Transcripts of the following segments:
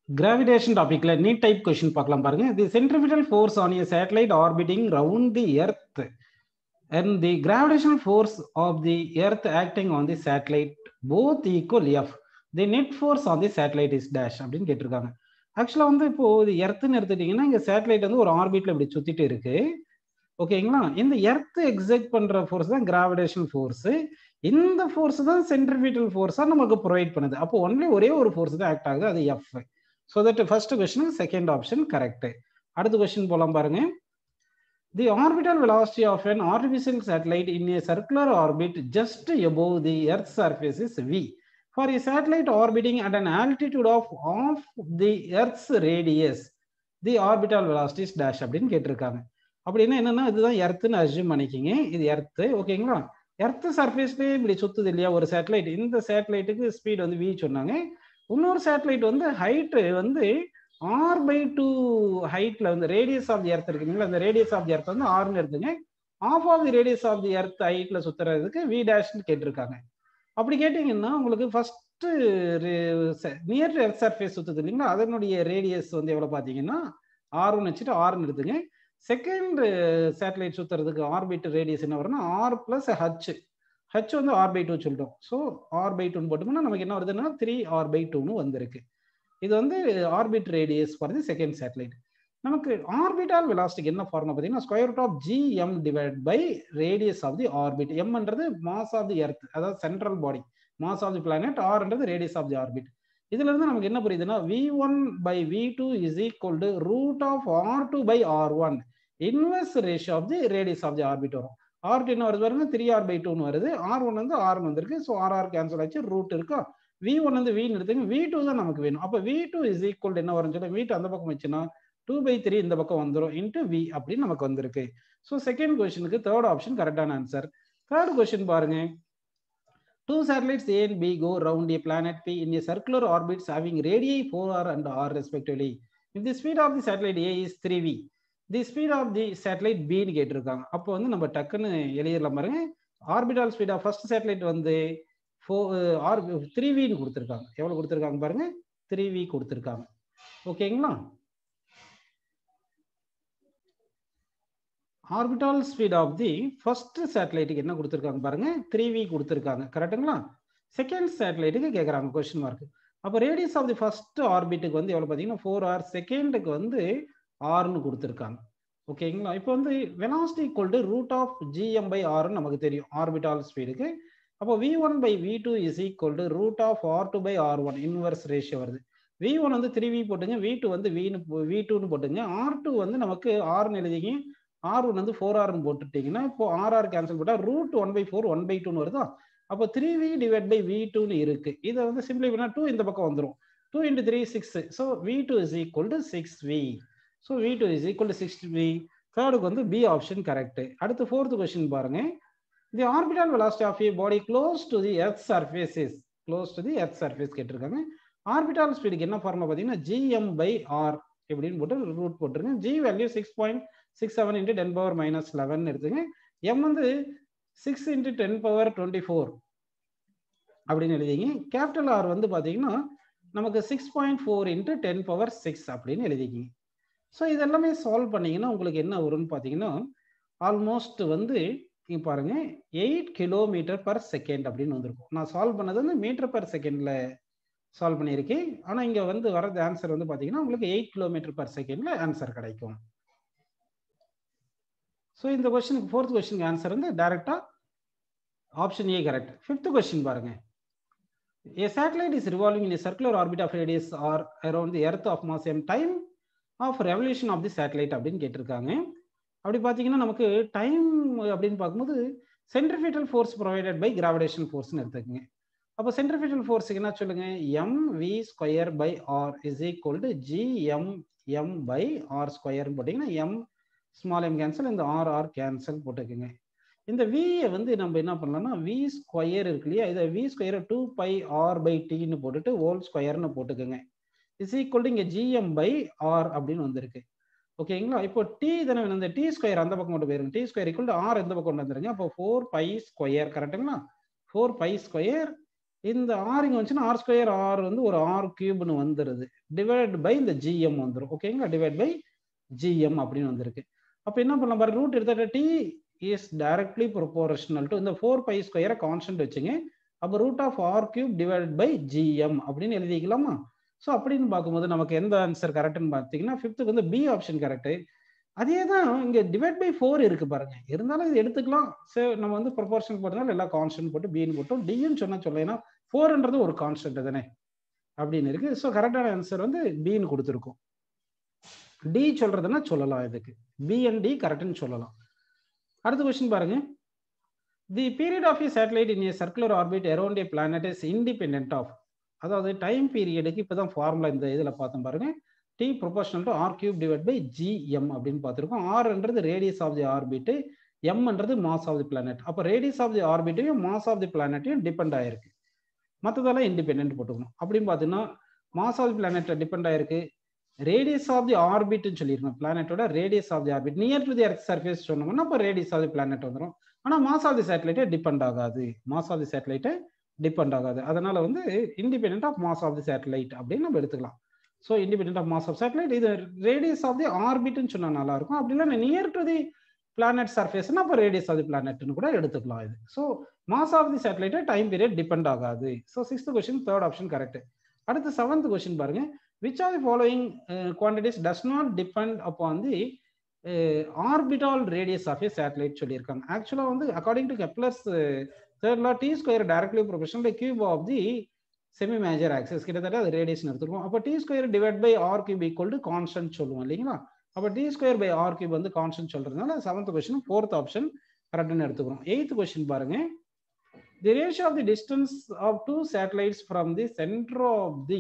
Gravitation டாபிக்ல NEET type question பார்க்கலாம் பாருங்க the centripetal force on a satellite orbiting round the earth and the gravitational force of the earth acting on the satellite both equal if the net force on the satellite is dash அப்படின்னு கேட்டிருக்காங்க ஆக்சுவலாக வந்து இப்போ இது எர்த்துன்னு எடுத்துட்டீங்கன்னா இங்கே satellite வந்து ஒரு ஆர்பிட்ல இப்படி சுத்திட்டு இருக்கு ஓகேங்களா இந்த எர்த் எக்ஸெக்ட் பண்ற ஃபோர்ஸ் தான் கிராவிடேஷன் ஃபோர்ஸ் இந்த ஃபோர்ஸ் தான் சென்ட்ரிபியூட்டல் ஃபோர்ஸா நமக்கு ப்ரொவைட் பண்ணுது அப்போ ஒன்லி ஒரே ஒரு ஃபோர்ஸ் தான் ஆக்ட் ஆகுது அது F so that first question second option correct அடுத்த கொஸ்டின் போலாம் பாருங்க the orbital velocity of an artificial satellite in a circular orbit just above the earth's surface is v for a satellite orbiting at an altitude of half the earth's radius the orbital velocity is dash அப்படின்னு கேட்டிருக்காங்க அப்படின்னா என்னன்னா இதுதான் எர்த்துன்னு assume பண்ணிக்கிங்க இது earth ஓகேங்களா earth சர்ஃபேஸ்லேயே இப்படி சுத்துது இல்லையா ஒரு சேட்டலைட் இந்த சேட்டலைட்டுக்கு ஸ்பீட் வந்து வி சொன்னாங்க இன்னொரு சேட்டலைட் வந்து ஹைட்டு வந்து ஆர் பை டூ ஹைட்ல வந்து ரேடியஸ் ஆஃப் தி எர்த் இருக்குங்களா அந்த ரேடியஸ் ஆஃப் தி எர்த் வந்து ஆர்னு எடுத்துங்க of of the radius of the earth ஹைட்ல சுத்துறதுக்கு வி டேஷ்னு கேட்டிருக்காங்க அப்படி கேட்டீங்கன்னா உங்களுக்கு ஃபர்ஸ்ட் நியர் எர்த் சர்ஃபேஸ் சுத்துது இல்லைங்களா அதனுடைய ரேடியஸ் வந்து எவ்வளவு பார்த்தீங்கன்னா ஆர்னு வச்சுட்டு ஆர்னு எடுத்துங்க செகண்ட் சேட்டலைட் சுத்துறதுக்கு ஆர்பிட் ரேடியஸ் என்ன வரும்னா ஆர் பிளஸ் ஹச் ஹச் வந்து ஆர் பை டூ சொல்லிட்டோம் ஸோ ஆர் பை டூன்னு போட்டோம்னா நமக்கு என்ன வருதுன்னா த்ரீ ஆர் பை டூன்னு வந்திருக்கு இது வந்து orbit radius for the second satellite நமக்கு ஆர்பிட்டால் வெலாஸ்டிக் என்ன ஃபார்முலா பார்த்தீங்கன்னா square root of G M divide by radius of the orbit எம்ன்றது மாஸ் ஆஃப் தி எர்த் அதாவது central body mass of the planet ஆர்ன்றது ரேடியஸ் ஆஃப் தி ஆர்பிட் இதுல இருந்து நமக்கு என்ன புரியுதுன்னா V one by V two is equal to root of R two by R one inverse ratio of the radius of the orbit வரும் R two என்ன வருது பாருங்க த்ரீ ஆர் பை டூன்னு வருது ஆர் ஒன் வந்து ஆர் வந்திருக்கு so R R cancel ஆச்சு root இருக்கா வி ஒன் வந்து வின்னு எடுத்துங்க வி டூ தான் நமக்கு வேணும் அப்போ வி டூ இஸ் ஈக்குவல் என்ன வரும்னு சொல்லி வீட்டு அந்த பக்கம் வச்சுன்னா டூ பை த்ரீ இந்த பக்கம் வந்துடும் இன்ட்டு வி அப்படின்னு நமக்கு வந்திருக்கு ஸோ செகண்ட் கொஸ்டினுக்கு தேர்ட் ஆப்ஷன் கரெக்டான ஆன்சர் தேர்ட் கொஸ்டின் பாருங்க Two satellites A and B go round a planet P in a circular orbits having radii 4r and r respectively. If the speed of the satellite A is 3v, the speed of the satellite B ன்னு கேட்டிருக்காங்க அப்போ வந்து நம்ம டக்குன்னு எழுதிடலாம் பாருங்க orbital speed of first satellite வந்து four R three வின்னு கொடுத்துருக்காங்க எவ்வளோ கொடுத்துருக்காங்க பாருங்க த்ரீ வி கொடுத்துருக்காங்க ஓகேங்களா orbital speed of the first சேட்டலைட்டுக்கு என்ன கொடுத்துருக்காங்க பாருங்க த்ரீ வி கொடுத்துருக்காங்க கரெக்டுங்களா செகண்ட் சேட்டலைட்டுக்கு கேட்குறாங்க கொஸ்டின் மார்க் அப்போ ரேடியஸ் ஆஃப் தி ஃபர்ஸ்ட் ஆர்பிட்டுக்கு வந்து எவ்வளோ பார்த்தீங்கன்னா ஃபோர் ஆர் செகண்டுக்கு வந்து ஆர்னு கொடுத்துருக்காங்க ஓகேங்களா இப்போ வந்து velocity equal to root of G M by ஆர்னு நமக்கு தெரியும் ஆர்பிட்டால் ஸ்பீடுக்கு அப்போ V one by V two is equal to root of R two by R one inverse ratio வருது வி ஒன் வந்து த்ரீ வி போட்டுங்க வி டூ வந்து வின்னு வி டூன்னு போட்டுங்க ஆர் டூ வந்து நமக்கு ஆர்னு எழுதிங்க ஆர் ஒன் வந்து ஃபோர் ஆர்னு போட்டுட்டீங்கன்னா இப்போ ஆர் ஆர் கேன்சல் போட்டால் root one by four one by டூன்னு வருதா அப்போ three V divide by V டூன்னு இருக்கு இதை வந்து சிம்பிளை பண்ணால் டூ இந்த பக்கம் வந்துடும் two into three six so V two is equal to six V so V two is equal to six V தேர்டுக்கு வந்து பி ஆப்ஷன் கரெக்ட் அடுத்து ஃபோர்த் கொஸ்டின் பாருங்க the orbital velocity of a body close to the earth surface is close to the earth surface கேட்டிருக்காங்க orbital ஸ்பீடுக்கு என்ன formula பார்த்தீங்கன்னா GM by R இப்படின்னு போட்டு ரூட் போட்டுருங்க G value six point six seven into ten power minus eleven எடுத்துங்க M வந்து six into ten power twenty four அப்படின்னு எழுதிங்க கேபிட்டல் ஆர் வந்து பார்த்தீங்கன்னா நமக்கு six point four into ten power six அப்படின்னு எழுதிக்கிங்க ஸோ இதெல்லாமே சால்வ் பண்ணீங்கன்னா உங்களுக்கு என்ன வரும்னு பார்த்தீங்கன்னா ஆல்மோஸ்ட் வந்து இங்கே பாருங்க எயிட் கிலோமீட்டர் பர் செகண்ட் அப்படின்னு வந்திருக்கும் நான் சால்வ் பண்ணது வந்து மீட்டர் பர் செகண்டில் சால்வ் பண்ணியிருக்கேன் ஆனால் இங்கே வந்து வரது ஆன்சர் வந்து பார்த்தீங்கன்னா உங்களுக்கு எயிட் கிலோமீட்டர் பர் செகண்டில் ஆன்சர் கிடைக்கும் ஸோ இந்த கொஸ்டினுக்கு ஃபோர்த் கொஸ்டினுக்கு ஆன்சர் வந்து டைரக்டா option A correct fifth question பாருங்க a satellite is revolving in circular orbit of radius R around the earth of mass M time of revolution of the satellite அப்படின்னு கேட்டிருக்காங்க அப்படி பார்த்தீங்கன்னா நமக்கு டைம் அப்படின்னு பார்க்கும்போது centrifugal force provided by gravitation ஃபோர்ஸ்னு எடுத்துக்கோங்க அப்போ சென்ட்ரிஃபியூட்டல் ஃபோர்ஸுக்கு என்ன சொல்லுங்க M V square by R is equal to G M M by R ஸ்கொயர்னு போட்டிங்கன்னா எம் ஸ்மால் எம் கேன்சல் இந்த ஆர் ஆர் கேன்சல் போட்டுக்குங்க இந்த வியை வந்து நம்ம என்ன பண்ணலாம்னா வி ஸ்கொயர் இருக்கு இல்லையா இதை V square two by R by டின்னு போட்டுட்டு ஹோல் ஸ்கொயர்னு போட்டுக்கோங்க இஸ் ஈக்குவல் டு இங்கே ஜிஎம் பை ஆர் அப்படின்னு வந்திருக்கு ஓகேங்களா இப்போ டி தானே வேணும் இந்த டி ஸ்கொயர் அந்த பக்கம் கொண்டு போயிருங்க T square equal to R எந்த பக்கம் கொண்டு வந்துருங்க அப்போ ஃபோர் பை ஸ்கொயர் கரெக்டுங்களா ஃபோர் பை ஸ்கொயர் இந்த ஆர் இங்கே வந்துச்சுன்னா ஆர் ஸ்கொயர் ஆர் வந்து ஒரு ஆர் கியூப்னு வந்துடுது டிவைட் பை இந்த ஜிஎம் வந்துடும் ஓகேங்களா டிவைட் பை ஜிஎம் அப்படின்னு வந்திருக்கு அப்போ என்ன பண்ணலாம் பாரு ரூட் எடுத்துகிட்ட T is directly proportional to இந்த ஃபோர் பை ஸ்கொயரை கான்ஸ்டன்ட் வச்சுங்க அப்போ root of R cube divide by GM அப்படின்னு எழுதிக்கலாமா ஸோ அப்படின்னு பார்க்கும்போது நமக்கு எந்த ஆன்சர் கரெக்ட்னு பார்த்தீங்கன்னா ஃபிஃப்த்துக்கு வந்து பி ஆப்ஷன் கரெக்டு அதே தான் இங்கே டிவைட் பை ஃபோர் இருக்கு பாருங்க இருந்தாலும் இது எடுத்துக்கலாம் சரி நம்ம வந்து ப்ரொபோர்ஷன் போட்டதால எல்லாம் கான்ஸ்டன்ட் போட்டு பின்னு போட்டோம் டின்னு சொன்னா சொல்லலாம் ஃபோர்ன்றது ஒரு கான்ஸ்டன்ட் தானே அப்படின்னு இருக்கு ஸோ கரெக்டான ஆன்சர் வந்து பின்னு கொடுத்துருக்கோம் டி சொல்றதுன்னா சொல்லலாம் இதுக்கு பி அண்ட் டி கரெக்ட்னு சொல்லலாம் அடுத்த கொஸ்டின் பாருங்க the period of a satellite in a circular orbit around a planet is independent of அதாவது டைம் பீரியடுக்கு இப்போதான் ஃபார்முலா இந்த இதில் பார்த்தோம் பாருங்க T proportional to R cube divide by GM அப்படின்னு பார்த்துருக்கோம் ஆர்ன்றது ரேடியஸ் ஆஃப் தி ஆர்பிட்டு எம்ன்றது மாஸ் ஆஃப் தி பிளானட் அப்போ ரேடியஸ் ஆஃப் தி ஆர்பிட்டையும் மாஸ் ஆஃப் தி பிளானட்டையும் டிபெண்ட் ஆயிருக்கு மற்றதெல்லாம் இண்டிபெண்ட் போட்டுக்கணும் அப்படின்னு பார்த்தீங்கன்னா mass of the planet depend ஆயிருக்கு ரேடியஸ் ஆஃப் தி ஆர்பிட்னு சொல்லியிருக்கோம் பிளானட்டோட radius of the orbit near to the earth surface சொன்னோம்னா அப்போ ரேடியஸ் ஆஃப் தி பிளானட் வந்துடும் ஆனால் மாஸ் ஆஃப் தி சேட்டலைட்டே டிபெண்ட் ஆகாது மாஸ் ஆஃப் தி சேட்டலைட்டே டிபெண்ட் ஆகாது அதனால வந்து independent of mass of the satellite அப்படின்னு நம்ம எடுத்துக்கலாம் so independent of mass of satellite இது ரேடியஸ் ஆஃப் தி ஆர்பிட்னு சொன்னா நல்லா இருக்கும் அப்படி இல்லை நியர் டு தி பிளானட் சர்ஃபேஸ்னா அப்போ ரேடியஸ் ஆஃப் தி பிளானட்னு கூட எடுத்துக்கலாம் இது ஸோ மாஸ் ஆஃப் தி சேட்டலைட்டை டைம் பீரியட் டிபெண்ட் ஆகாது so sixth question third option correct அடுத்து செவன்த் கொஸ்டின் பாருங்க which are the following quantities does not depend upon the orbital radius of a satellite சொல்லியிருக்காங்க ஆக்சுவலாக வந்து according to Kepler's third law T square directly proportional cube of the semi major axis கிட்டத்தட்ட அது radiation எடுத்துருக்கோம் அப்போ T square divide by R cube equal to constant சொல்லுவோம் இல்லைங்களா அப்போ T square by R cube வந்து கான்ஸ்டன்ட் சொல்றதுனால seventh question fourth option கரெக்ட்னு எடுத்துக்கிறோம் எயித் கொஸ்டின் பாருங்க the ratio of the distance of two satellites from the centre of the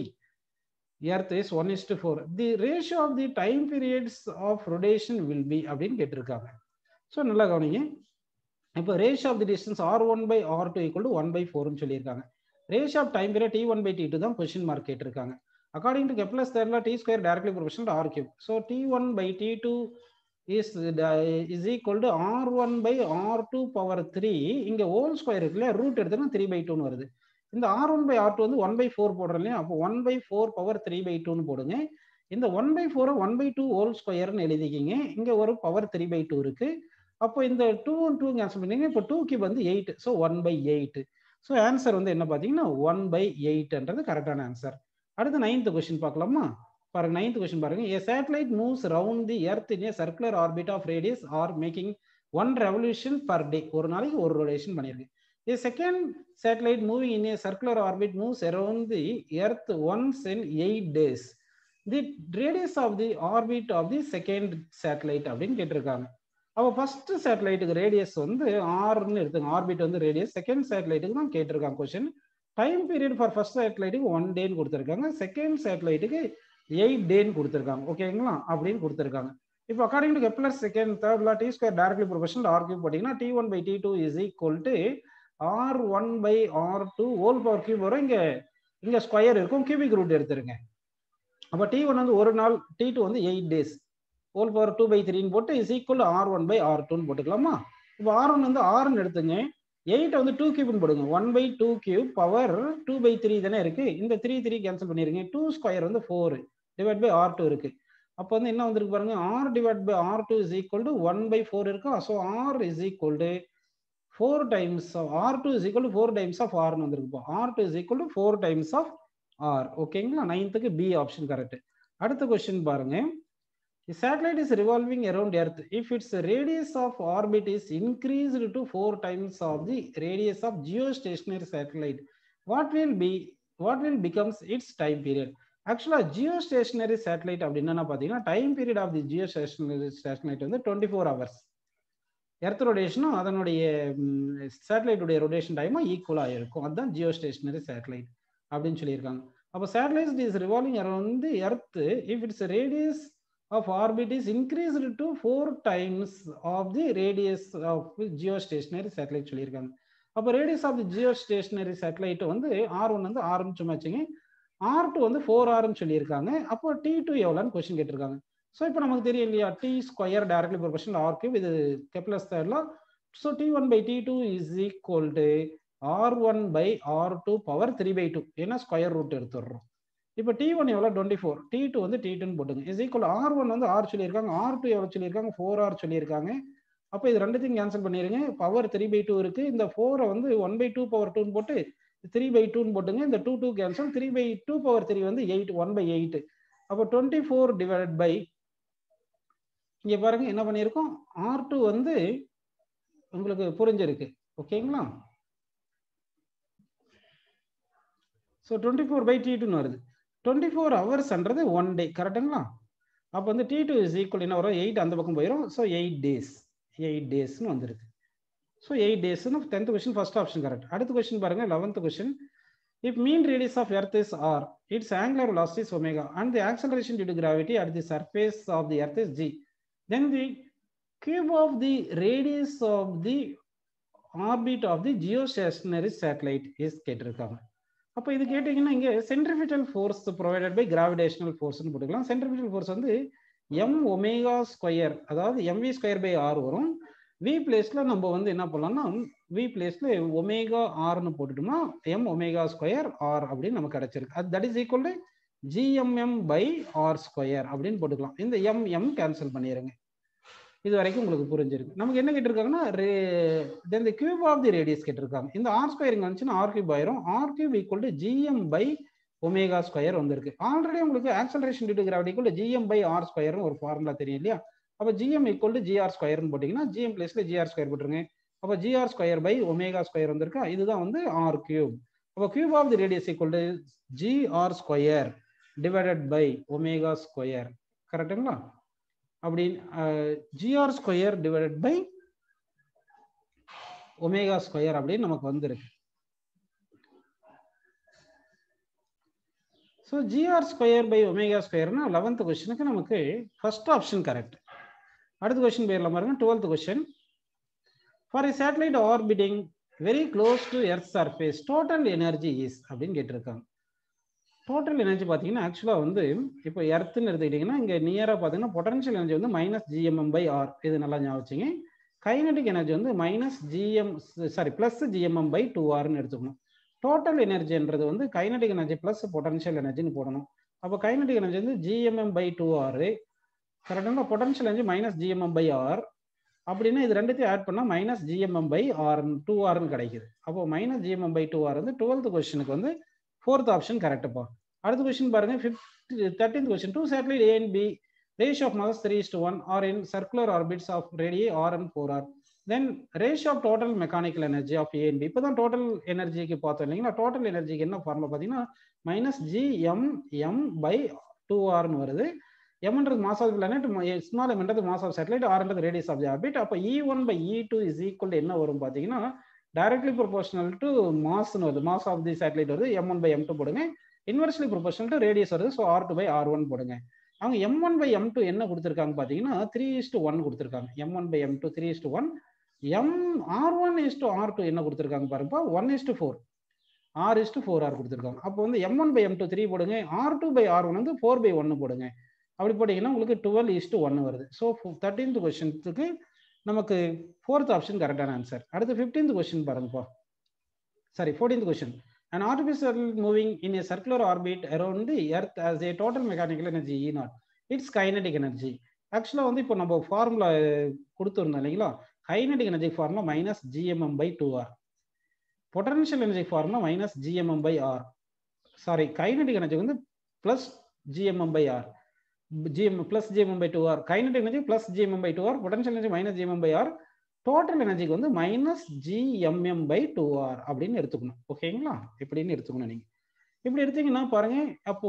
earth is one is to four the ratio of the time periods of rotation will be அப்படின்னு கேட்டிருக்காங்க so நல்லா கவனிங்க இப்போ ratio of the distance R one by R two equal to one by ஃபோர்னு சொல்லியிருக்காங்க ratio of time period T one by T two தான் question mark கேட்டிருக்காங்க according to Kepler's தேர்ல T square directly proportional R cube so T one by T two is is equal to R one by R two power three இங்கே whole square இருக்கு இல்லையா root எடுத்தோம்னா three by டூன்னு வருது இந்த R one by R two வந்து one by four போடுறோம் இல்லையா அப்போ one by four power three by டூன்னு போடுங்க இந்த ஒன் பை ஃபோரை ஒன் பை டூ ஹோல் ஸ்கொயர்னு எழுதிக்கிங்க இங்கே ஒரு பவர் த்ரீ பை டூ இருக்கு அப்போ இந்த டூ ஒன் டூ கேன்சல் பண்ணீங்க இப்போ டூக்கு வந்து eight so one by eight so answer வந்து என்ன பார்த்தீங்கன்னா ஒன் பை எயிட்ன்றது கரெக்டான ஆன்சர் அடுத்து நைன்த் கொஸ்டின் பார்க்கலாமா பாருங்க நைன்த் கொஸ்டின் பாருங்க a satellite moves round the earth in a circular orbit of radius R making one revolution per day ஒரு நாளைக்கு ஒரு ரொடேஷன் பண்ணியிருக்கு A second satellite moving in a circular orbit moves around the Earth once in eight days. The radius of the orbit of the second satellite அப்படின்னு கேட்டிருக்காங்க அப்போ first சேட்டலைட்டுக்கு radius வந்து ஆறுன்னு எடுத்துங்க ஆர்பிட் வந்து ரேடியஸ் செகண்ட் சேட்டலைட்டுக்கு தான் கேட்டிருக்காங்க question time period for first சேட்டலைட்டுக்கு ஒன் டேன்னு கொடுத்துருக்காங்க செகண்ட் சேட்டலைட்டுக்கு எயிட் டேன்னு கொடுத்துருக்காங்க ஓகேங்களா அப்படின்னு கொடுத்துருக்காங்க இப்போ according to Kepler second third law T square directly proportional R cube போட்டிங்கன்னா T one by T two is equal to R one by R two whole power cube வரும் இங்கே இங்கே ஸ்கொயர் இருக்கும் கியூபிக் ரூட் எடுத்துருங்க அப்போ டி ஒன் வந்து ஒரு நாள் டி டூ வந்து eight days whole power two by த்ரீன்னு போட்டு is equal R one by R டூன்னு போட்டுக்கலாமா இப்போ ஆர் ஒன் வந்து ஆறுன்னு எடுத்துங்க எயிட்டை வந்து டூ கியூப்னு போடுங்க one by two cube power two by three தானே இருக்கு இந்த த்ரீ த்ரீ கேன்சல் பண்ணிருங்க டூ ஸ்கொயர் வந்து four divide by R two இருக்கு அப்போ வந்து என்ன வந்திருக்கு பாருங்க R divide by R two is equal to one by four இருக்கா so R is equal to four times R two is equal to four times of ஆர்னு வந்திருக்கு R two is equal to four times of R ஓகேங்களா நைன்த்துக்கு B option correct அடுத்த question பாருங்க The satellite is revolving around Earth. If its radius of orbit is increased to four times of the radius of geostationary satellite, what will be what will becomes its time period? ஆக்சுவலா geostationary satellite அப்படின்னா பார்த்தீங்கன்னா time period of the geostationary satellite வந்து twenty four hours earth ரொடேஷனும் அதனுடைய சேட்டலைட்டுடைய rotation டைமும் ஈக்குவலாக இருக்கும் அதுதான் ஜியோஸ்டேஷனரி சேட்டலைட் அப்படின்னு சொல்லியிருக்காங்க அப்போ satellite is revolving around the earth if its radius of orbit is increased to four times of the radius of geostationary satellite சொல்லியிருக்காங்க அப்போ radius of the geostationary satellite வந்து ஆர் ஒன் வந்து ஆறுன்னு சும்மா வச்சுங்க ஆர் டூ வந்து four ஆர்னு சொல்லியிருக்காங்க அப்போ டி டூ எவ்வளோன்னு கொஸ்டின் கேட்டிருக்காங்க ஸோ இப்போ நமக்கு தெரியும் இல்லையா T square directly proportional R cube இது கெப்லஸ் தேர்ட்ல so T one by T two is equal to R one by R two power three by two ஏன்னா ஸ்கொயர் ரூட் எடுத்துடுறோம் இப்போ டி ஒன் எவ்வளோ டுவெண்ட்டி ஃபோர் டி டூ வந்து T டூன்னு போட்டுங்க is equal R one வந்து R சொல்லியிருக்காங்க R two எவ்வளோ சொல்லியிருக்காங்க ஃபோர் ஆர் சொல்லியிருக்காங்க அப்போ இது ரெண்டுத்தையும் கேன்சல் பண்ணிடுங்க பவர் த்ரீ பை டூ இருக்கு இந்த ஃபோரை வந்து ஒன் பை டூ பவர் டூன்னு போட்டு த்ரீ பை டூன்னு போட்டுங்க இந்த two two cancel three by two power three வந்து எயிட் ஒன் பை எயிட் அப்போ டுவெண்ட்டி ஃபோர் டிவைட் பை இங்கே பாருங்க என்ன பண்ணியிருக்கோம் ஆர் டூ வந்து உங்களுக்கு புரிஞ்சிருக்கு ஓகேங்களா so twenty four by T டூன்னு வருது டுவெண்ட்டி ஃபோர் ஹவர்ஸ்ன்றது ஒன் டே கரெக்டுங்களா அப்போ வந்து டி டூ இஸ் ஈக்குவல் என்ன வரும் எயிட் அந்த பக்கம் போயிடும் ஸோ எயிட் டேஸ் எயிட் டேஸ்னு வந்துருக்கு ஸோ எயிட் டேஸ்னு tenth question first option correct அடுத்த கொஸ்டின் பாருங்க eleventh question if mean radius of earth is R its angular velocity is omega and the acceleration due to gravity at the surface of the earth is g then the cube of the radius of the orbit of the geostationary satellite is கேட்டிருக்காங்க அப்போ இது கேட்டிங்கன்னா இங்கே centripetal force provided by gravitational ஃபோர்ஸ்னு போட்டுக்கலாம் centripetal force வந்து M omega square அதாவது MV square by R வரும் வி பிளேஸ்ல நம்ம வந்து என்ன பண்ணலாம்னா வி பிளேஸ்ல ஒமேகா ஆர்னு போட்டுட்டோம்னா எம் ஒமேகா ஸ்கொயர் ஆர் அப்படின்னு நமக்கு கிடைச்சிருக்கு அது that is equal to GMM by R square அப்படின்னு போட்டுக்கலாம் இந்த எம் எம் கேன்சல் பண்ணிடுங்க இது வரைக்கும் உங்களுக்கு புரிஞ்சிருக்கு நமக்கு என்ன கேட்டிருக்காங்கன்னா then the cube of the radius கேட்டிருக்காங்க இந்த ஆர் ஸ்கொயர் இங்கே வந்துச்சுன்னா ஆர் கியூப் ஆயிரும் R cube equal to GM by omega square வந்திருக்கு ஆல்ரெடி உங்களுக்கு acceleration due to gravity equal to GM by R ஸ்கொயர்னு ஒரு ஃபார்முலா தெரியும் இல்லையா அப்போ ஜிஎம் ஈக்குவல் டு ஜிஆர் ஸ்கொயர்னு போட்டிங்கன்னா ஜிஎம் பிளேஸ்ல ஜிஆர் ஸ்கொயர் போட்டுருங்க அப்போ GR square by omega square வந்திருக்கா இதுதான் வந்து ஆர் கியூப் அப்போ cube of the radius equal to GR square divided by omega square கரெக்டுங்களா அப்படின்னு GR square divided by omega square அப்படின்னு நமக்கு வந்திருக்கு so GR square by omega ஸ்கொயர்னா லெவன்த் கொஸ்டினுக்கு நமக்கு ஃபர்ஸ்ட் ஆப்ஷன் கரெக்ட் அடுத்த கொஸ்டின் பேர்ல பாருங்க twelfth question for a satellite orbiting very close to earth surface total energy is அப்படின்னு கேட்டிருக்காங்க டோட்டல் எனர்ஜி பார்த்தீங்கன்னா ஆக்சுவலாக வந்து இப்போ எர்த்துன்னு எடுத்துக்கிட்டிங்கன்னா இங்கே நியராக பார்த்தீங்கன்னா பொட்டன்ஷியல் எனர்ஜி வந்து மைனஸ் ஜிஎம்எம் பை ஆர் இது நல்லா ஞாபகம் வச்சுங்க கைனடிக் எனர்ஜி வந்து minus GM sorry plus GMM by two ஆர்னு எடுத்துக்கணும் டோட்டல் எனர்ஜின்றது வந்து கைனடிக் எனர்ஜி ப்ளஸ் பொட்டன்ஷியல் எனர்ஜின்னு போடணும் அப்போ கைனடிக் எனர்ஜி வந்து ஜிஎம்எம் பை டூ ஆர் கரெக்டாக potential energy minus GMM by R அப்படின்னா இது ரெண்டுத்தையும் ஆட் பண்ணால் minus GMM by R two ஆர்னு கிடைக்குது அப்போ minus GMM by two R வந்து டுவெல்த் கொஸ்டினுக்கு வந்து ஃபோர்த் ஆப்ஷன் கரெக்டுப்பா அடுத்த கொஸ்டின் பாருங்க fifth thirteenth question two satellite A and B ratio of mass three is one are in circular orbits of radii R and four R then ratio of total mechanical energy of A and B இப்போ தான் total எனர்ஜிக்கு பார்த்தோம் இல்லைங்களா total எனர்ஜிக்கு என்ன formula பார்த்தீங்கன்னா minus G M M by two ஆர்னு வருது எம்ன்றது mass of planet small எம்ன்றது மாஸ் ஆஃப் சேட்டலைட் ஆர்ன்றது ரேடியஸ் ஆஃப் தி ஆர்பிட் அப்போ E one by E two is equal என்ன வரும் பார்த்தீங்கன்னா டைரக்ட்லி ப்ரொபோஷனல் டு மாஸ்னு வருது மாஸ் ஆஃப் தி சேட்டலைட் வருது M one by M two போடுங்க இன்வெர்ஸ்லி ப்ரொபோஷனல் டு ரேடியஸ் வருது so R two by R one போடுங்க அவங்க M one by M two என்ன கொடுத்துருக்காங்க பார்த்தீங்கன்னா த்ரீ இஸ் டு ஒன் கொடுத்துருக்காங்க M one by M two three is to one M R one is to R two என்ன கொடுத்துருக்காங்க பாருப்பா one is to four R is to four R கொடுத்துருக்காங்க அப்போ வந்து M one by M two three போடுங்க R two by R one வந்து four by ஒன்று போடுங்க அப்படி போட்டிங்கன்னா உங்களுக்கு டுவெல் இஸ் டு ஒன் வருது ஸோ தேர்ட்டீன்த் கொஸ்டினுக்கு நமக்கு ஃபோர்த் ஆப்ஷன் கரெக்டான ஆன்சர் அடுத்து ஃபிஃப்டீன்த் கொஸ்டின் பாருங்கப்பா sorry fourteenth question an artificial moving in a circular orbit around the earth as a total mechanical energy E naught its kinetic energy ஆக்சுவலாக வந்து இப்போ நம்ம ஃபார்முலா கொடுத்துருந்தோம் இல்லைங்களா kinetic energy formula minus GMM by two R potential energy formula minus GMM by R sorry kinetic energy வந்து plus G M M by R G M plus G M M by two R kinetic energy plus G M M by two R potential energy minus GMM by R total எனர்ஜிக்கு வந்து minus GMM by two R அப்படின்னு எடுத்துக்கணும் ஓகேங்களா இப்படின்னு எடுத்துக்கணும் நீங்க இப்படி எடுத்தீங்கன்னா பாருங்க அப்போ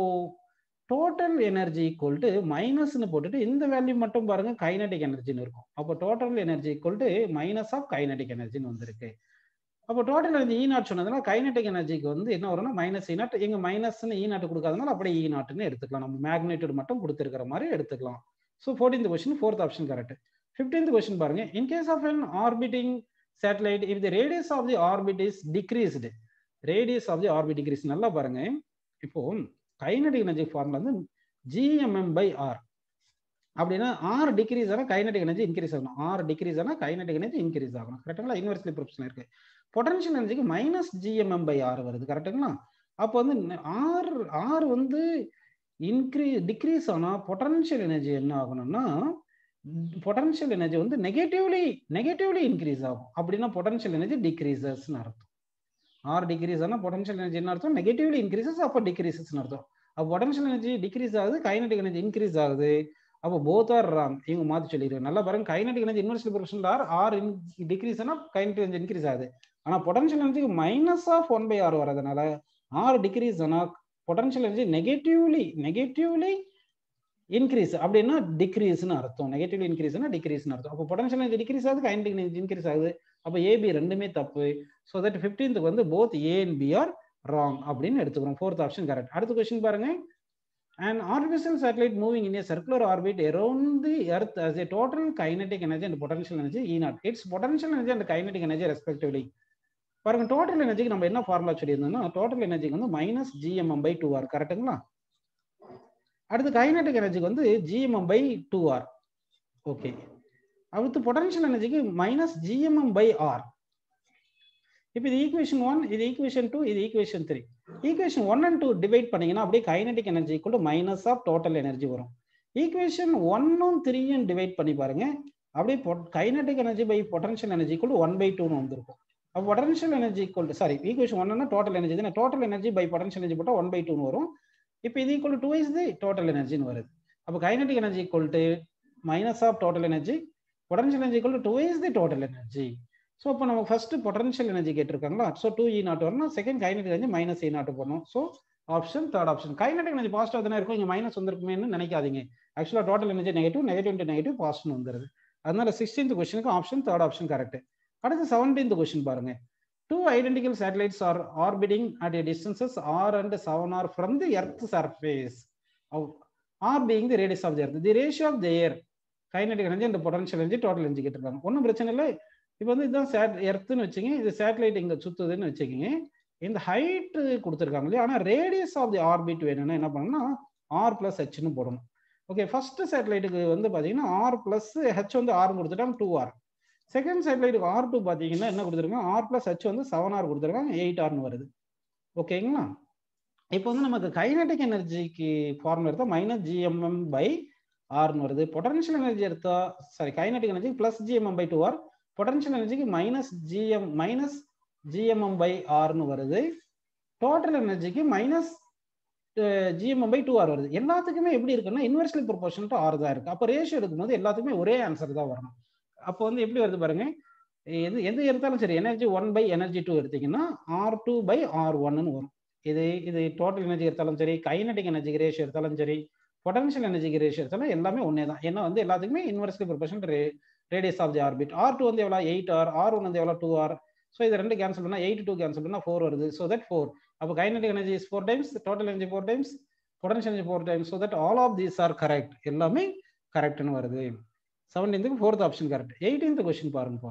டோட்டல் எனர்ஜி ஈக்குவல் டு மைனஸ்னு போட்டுட்டு இந்த வேல்யூ மட்டும் பாருங்க கைனடிக் எனர்ஜின்னு இருக்கும் அப்போ total energy equal to minus of kinetic எனர்ஜின்னு வந்திருக்கு அப்போ டோட்டல் எனர்ஜி ஈ நாட் சொன்னதுனால கைனடிக் எனர்ஜிக்கு வந்து என்ன வரும்னா மைனஸ் ஈ நாட் எங்க மைனஸ்னு ஈ நாட் கொடுக்காதனால அப்படியே ஈ நாட்னு எடுத்துக்கலாம் நம்ம மேக்னெட்டியூட் மட்டும் கொடுத்துருக்கிற மாதிரி எடுத்துக்கலாம் so fourteenth question fourth option correct fifteenth question பாருங்க in case of an orbiting satellite if the radius of the orbit is decreased radius of the orbit decrease நல்லா பாருங்க இப்போ கைனடிக் எனர்ஜி ஃபார்முலா வந்து GMM by R அப்படின்னா R decrease ஆனால் kinetic energy increase ஆகணும் R decrease ஆனால் kinetic energy increase ஆகணும் கரெக்டுங்களா யூனிவர்சிட்டி ப்ரொஃபஷன் இருக்கு பொட்டன்ஷியல் எனர்ஜிக்கு மைனஸ் ஜிஎம்எம் பை ஆர் வருது கரெக்டுங்களா அப்போ வந்து ஆர் ஆர் வந்து இன்க்ரீ டிக்ரீஸ் ஆனால் பொட்டன்ஷியல் எனர்ஜி என்ன ஆகணும்னா பொட்டன்ஷியல் எனர்ஜி வந்து நெகட்டிவ்லி நெகட்டிவ்லி இன்க்ரீஸ் ஆகும் அப்படின்னா பொட்டன்ஷியல் எனர்ஜி டிக்ரீசஸ்னு அர்த்தம் ஆர் டிக்ரீஸ் ஆனால் பொட்டன்ஷியல் எனர்ஜி என்ன அர்த்தம் நெகட்டிவ்லி இன்க்ரீசஸ் அப்போ டிக்ரீசஸ்னு அர்த்தம் அப்போ பொட்டன்ஷியல் எனர்ஜி டிக்ரீஸ் ஆகுது கைனடிக் எனர்ஜி இன்க்ரீஸ் ஆகுது அப்போ போத் ஆர் ராங் இவங்க மாற்றி சொல்லிடுவாங்க நல்லா பாருங்க kinetic energy inversely proportional R R in decrease ஆனால் கைனடிக் எனர்ஜி இன்க்ரீஸ் ஆகுது ஆனால் பொட்டன்ஷியல் எனர்ஜிக்கு minus of one by R வரதுனால ஆர் டிக்ரீஸ் ஆனால் potential energy negatively negatively increase அப்படின்னா டிக்ரீஸ்னு அர்த்தம் நெகட்டிவ்லி இன்க்ரீஸ்னா டிக்ரீஸ்னு அர்த்தம் அப்போ பொட்டன்ஷியல் எனர்ஜி டிக்ரீஸ் ஆகுது கைனடிக் எனர்ஜி இன்க்ரீஸ் ஆகுது அப்போ ஏபி ரெண்டுமே தப்பு ஸோ தட் ஃபிஃப்டீன்த்துக்கு வந்து both A and B are wrong அப்படின்னு எடுத்துக்கிறோம் ஃபோர்த் ஆப்ஷன் கரெக்ட் அடுத்த கொஸ்டின் பாருங்க An artificial satellite moving in a circular orbit around the Earth as a total kinetic energy and potential energy E naught. Its potential energy and kinetic energy respectively. பாருங்க total எனர்ஜிக்கு நம்ம என்ன formula சொல்லியிருந்தோம்னா total எனர்ஜிக்கு வந்து minus GMM by two R கரெக்டுங்களா அடுத்து kinetic எனர்ஜிக்கு வந்து GMM by two R okay அடுத்து பொட்டன்ஷியல் எனர்ஜிக்கு மைனஸ் ஜிஎம்எம் பை ஆர் இப்போ இது ஈக்குவேஷன் ஒன் இது ஈக்குவேஷன் டூ இது equation three equation one and two divide பண்ணீங்கன்னா அப்படியே கைனடிக் எனர்ஜி கூட மைனஸ் ஆஃப் டோட்டல் எனர்ஜி வரும் ஈக்குவேஷன் ஒன்னும் த்ரீயும் டிவைட் பண்ணி பாருங்க அப்படியே kinetic energy by potential energy கூட ஒன் பை டூன்னு வந்திருக்கும் அப்போ potential energy equal sorry equation ஒன்னா டோட்டல் எனர்ஜி தானே total energy by potential energy போட்டால் ஒன் பை டூன்னு வரும் இப்போ இது equal two is the total எனர்ஜின்னு வருது அப்போ kinetic energy equal to minus of total energy potential energy equal to two is the total energy so இப்போ நம்ம ஃபர்ஸ்ட் பொட்டன்ஷியல் எனர்ஜி கேட்டிருக்காங்களா ஸோ டூ இ நாட் வரணும் செகண்ட் கைனடிக் எனர்ஜி மைனஸ் இ naught போடணும் so option third option kinetic energy positive தானே இருக்கும் இங்கே minus வந்திருக்குமேனு நினைக்காதீங்க ஆக்சுவலாக total energy negative negative into negative positive வந்துருது அதனால சிக்ஸ்டீன்த் கொஸ்டினுக்கு ஆப்ஷன் தேர்ட் ஆப்ஷன் கரெக்ட் அடுத்து செவன்டீன்த் கொஸ்டின் பாருங்க two identical satellites are orbiting at a distances R and seven R from the earth surface R being the radius of the earth the ratio of the their kinetic energy and potential energy total energy கேட்டிருக்காங்க ஒன்றும் பிரச்சனை இல்லை இப்போ வந்து இதுதான் chat எர்த்துன்னு வச்சுங்க இது satellite இங்கே சுத்துதுன்னு வச்சுக்கிங்க இந்த ஹைட்டு கொடுத்துருக்காங்க இல்லையா ஆனால் ரேடியஸ் ஆஃப் தி ஆர்பிட் வேணும்னா என்ன பண்ணணும்னா ஆர் பிளஸ் ஹெச்னு போடணும் ஓகே ஃபர்ஸ்ட் சேட்டலைட்டுக்கு வந்து பார்த்தீங்கன்னா ஆர் பிளஸ் ஹெச் வந்து ஆர் கொடுத்துட்டாங்க டூ ஆர் செகண்ட் சேட்டலைட்டுக்கு ஆர் டூ பார்த்தீங்கன்னா என்ன கொடுத்துருக்காங்க ஆர் பிளஸ் ஹெச் வந்து செவன் ஆர் கொடுத்துருக்காங்க எயிட் ஆர்னு வருது ஓகேங்களா இப்போ வந்து நமக்கு கைனடிக் எனர்ஜிக்கு ஃபார்முலா எடுத்தால் மைனஸ் ஜிஎம்எம் பை ஆர்னு வருது பொட்டன்ஷியல் எனர்ஜி எடுத்தா sorry kinetic energy plus G M M by two R potential எனர்ஜிக்கு minus G M minus GMM by ஆர்னு வருது டோட்டல் எனர்ஜிக்கு minus GMM by two R வருது எல்லாத்துக்குமே எப்படி இருக்குன்னா இன்வெர்ஸ்லி ப்ரொபோர்ஷன் டு ஆர் தான் இருக்கு அப்போ ரேஷியோ எடுக்கும்போது எல்லாத்துக்குமே ஒரே ஆன்சர் தான் வரணும் அப்போ வந்து எப்படி வருது பாருங்க எது எது எடுத்தாலும் சரி energy one by energy two எடுத்தீங்கன்னா ஆர் டூ பை ஆர் ஒன்னு வரும் இது இது டோட்டல் எனர்ஜி எடுத்தாலும் சரி கைனடிக் எனர்ஜிக்கு ரேஷியோ எடுத்தாலும் சரி பொட்டன்ஷியல் எனர்ஜிக்கு ரேஷியோ எடுத்தாலும் எல்லாமே ஒன்னே தான் ஏன்னா வந்து எல்லாத்துக்குமே inversely proportion radius of the orbit R two வந்து எவ்வளோ எயிட் ஆர் ஆர் ஒன் வந்து எவ்வளோ டூ ஆர் ஸோ இது ரெண்டு கேன்சல் பண்ணால் எயிட் டூ கேன்சல் பண்ணால் ஃபோர் வருது ஸோ தட் ஃபோர் அப்போ kinetic energy is four times total energy four times potential energy four times so that all of these are correct எல்லாமே கரெக்ட்னு வருது செவன்டீன்த்துக்கு fourth option correct eighteenth question பாருங்கப்பா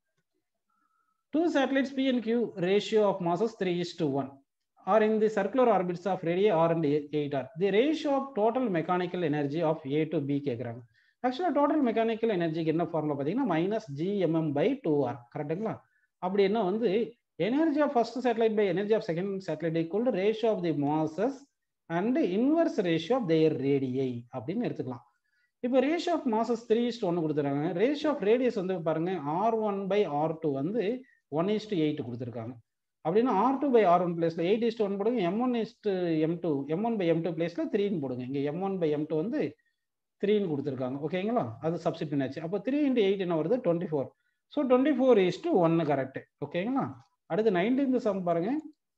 two satellites P and Q ratio of masses three is to one are in the circular orbits of radio R and eight R the ratio of total mechanical energy of A to B கேட்குறாங்க ஆக்சுவலாக total mechanical எனர்ஜிக்கு என்ன formula பார்த்தீங்கன்னா minus GMM by two R கரெக்டுங்களா அப்படின்னா வந்து energy of first satellite by energy of second satellite equal to ratio of the masses and inverse ratio of their radii அப்படின்னு எடுத்துக்கலாம் இப்போ ratio of masses three is to ஒன்று கொடுத்துருக்காங்க ratio of radius வந்து பாருங்க R one by R two வந்து one is to eight கொடுத்துருக்காங்க அப்படின்னா R two by R one பிளேஸ்ல எயிட் இஸ்ட் ஒன் போடுங்க M one is to M two M one by M two பிளேஸ்ல த்ரீன்னு போடுங்க இங்கே M one by M two வந்து த்ரீன்னு கொடுத்துருக்காங்க ஓகேங்களா அது சப்ஸ்டிட் பண்ணியாச்சு அப்போ த்ரீ இன்ட்டு எயிட் என்ன வருது twenty four so twenty four is to ஒன்று கரெக்ட் ஓகேங்களா அடுத்து நைன்டீன்த் சம் பாருங்க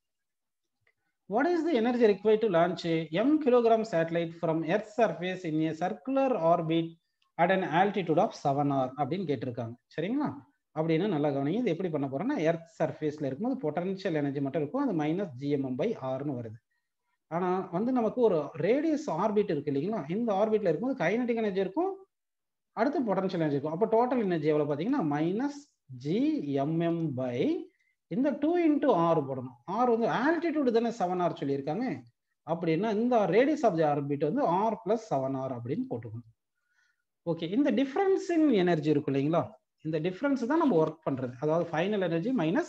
what is the energy required to launch M kilogram satellite from earth surface in a circular orbit at an altitude of seven R அப்படின்னு கேட்டிருக்காங்க சரிங்களா அப்படின்னா நல்லா கவனிங்க இது எப்படி பண்ண போறோம்னா எர்த் சர்ஃபேஸ்ல இருக்கும்போது பொட்டன்ஷியல் எனர்ஜி மட்டும் இருக்கும் அது மைனஸ் ஜிஎம்எம் பை ஆர்னு வருது ஆனா வந்து நமக்கு ஒரு ரேடியஸ் ஆர்பிட் இருக்கு இல்லைங்களா இந்த ஆர்பிட்ல இருக்கும்போது கைனடிக் எனர்ஜி இருக்கும் அடுத்து பொட்டன்ஷியல் எனர்ஜி இருக்கும் அப்போ டோட்டல் எனர்ஜி எவ்வளவு பார்த்தீங்கன்னா மைனஸ் ஜிஎம்எம் பை இந்த டூ இன்டூ ஆர் போடணும் ஆர் வந்து ஆல்டிடியூடு தானே செவன் ஆர் சொல்லியிருக்காங்க அப்படின்னா இந்த ரேடியஸ் ஆஃப் தி ஆர்பிட் வந்து ஆர் பிளஸ் செவன் ஆர் அப்படின்னு போட்டுக்கணும் ஓகே இந்த டிஃபரன்ஸ் இன் எனர்ஜி இருக்கும் இல்லைங்களா இந்த டிஃபரன்ஸ் தான் நம்ம ஒர்க் பண்றது அதாவது final energy minus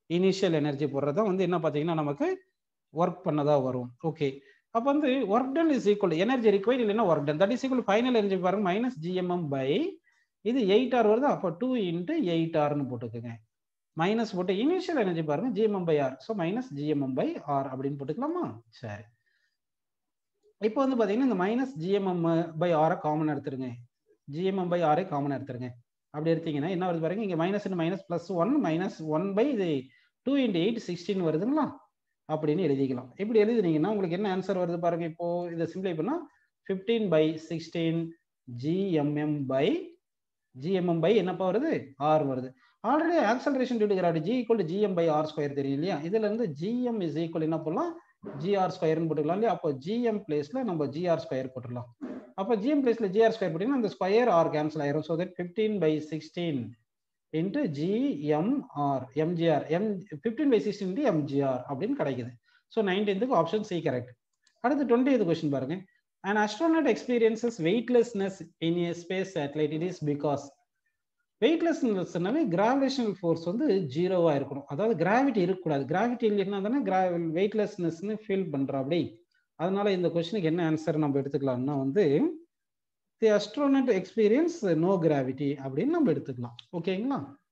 initial energy போடுறது தான் வந்து என்ன பார்த்தீங்கன்னா நமக்கு ஒர்க் பண்ணதா வரும் ஓகே அப்போ வந்து work done is equal energy required இல்லைன்னா work done that is equal final energy பாருங்க மைனஸ் ஜிஎம்எம் பை இது எயிட் ஆர் வருது அப்போ டூ இன்ட்டு எயிட் ஆர்னு போட்டுக்கோங்க மைனஸ் போட்டு இனிஷியல் எனர்ஜி பாருங்க G M M by R so minus GMM by R அப்படின்னு போட்டுக்கலாமா சரி இப்போ வந்து பார்த்தீங்கன்னா இந்த மைனஸ் ஜிஎம்எம் பை ஆரை காமன் எடுத்துருங்க ஜிஎம்எம் பை ஆரை காமன் எடுத்துருங்க அப்படி எடுத்தீங்கன்னா என்ன வருது பாருங்க இங்கே minus minus plus one minus one by இது டூ இன்ட்டு எயிட் சிக்ஸ்டீன் வருதுங்களா அப்படின்னு எழுதிக்கலாம் இப்படி எழுதுனீங்கன்னா உங்களுக்கு என்ன ஆன்சர் வருது பாருங்க இப்போ இதை சிம்பிளை பண்ணால் fifteen by sixteen G M M by G M M by என்னப்பா வருது ஆர் வருது already acceleration due to gravity G equal to GM by R square தெரியும் இல்லையா இதுல இருந்து ஜிஎம் இஸ் ஈக்குவல் என்ன பண்ணலாம் ஜிஆர் ஸ்கொயர்னு போட்டுக்கலாம் இல்லையா அப்போ ஜிஎம் பிளேஸ்ல நம்ம ஜிஆர் ஸ்கொயர் போட்டுடலாம் அப்போ ஜிஎம் பிளேஸ்ல ஜிஆர் ஸ்கொயர் போட்டீங்கன்னா அந்த ஸ்கொயர் ஆர் கேன்சல் ஆயிரும் so that fifteen by sixteen into GMR MGR M fifteen by sixteen into MGR அப்படின்னு கிடைக்குது ஸோ நைன்டீன்த்துக்கு ஆப்ஷன் சி கரெக்ட் அடுத்து டுவெண்ட்டி இது கொஸ்டின் பாருங்க an astronaut experiences weightlessness in a space satellite it is because வெயிட்லெஸ்னாலே gravitational force வந்து ஜீரோவா இருக்கணும் அதாவது கிராவிட்டி இருக்கக்கூடாது கிராவிட்டி இல்லைன்னா தானே கிரா வெயிட்லெஸ்னஸ்னு ஃபீல் பண்றோம் அப்படி அதனால இந்த கொஸ்டினுக்கு என்ன ஆன்சர் நம்ம எடுத்துக்கலாம்னா வந்து the astronaut experience no gravity அப்படின்னு நம்ம எடுத்துக்கலாம் ஓகேங்களா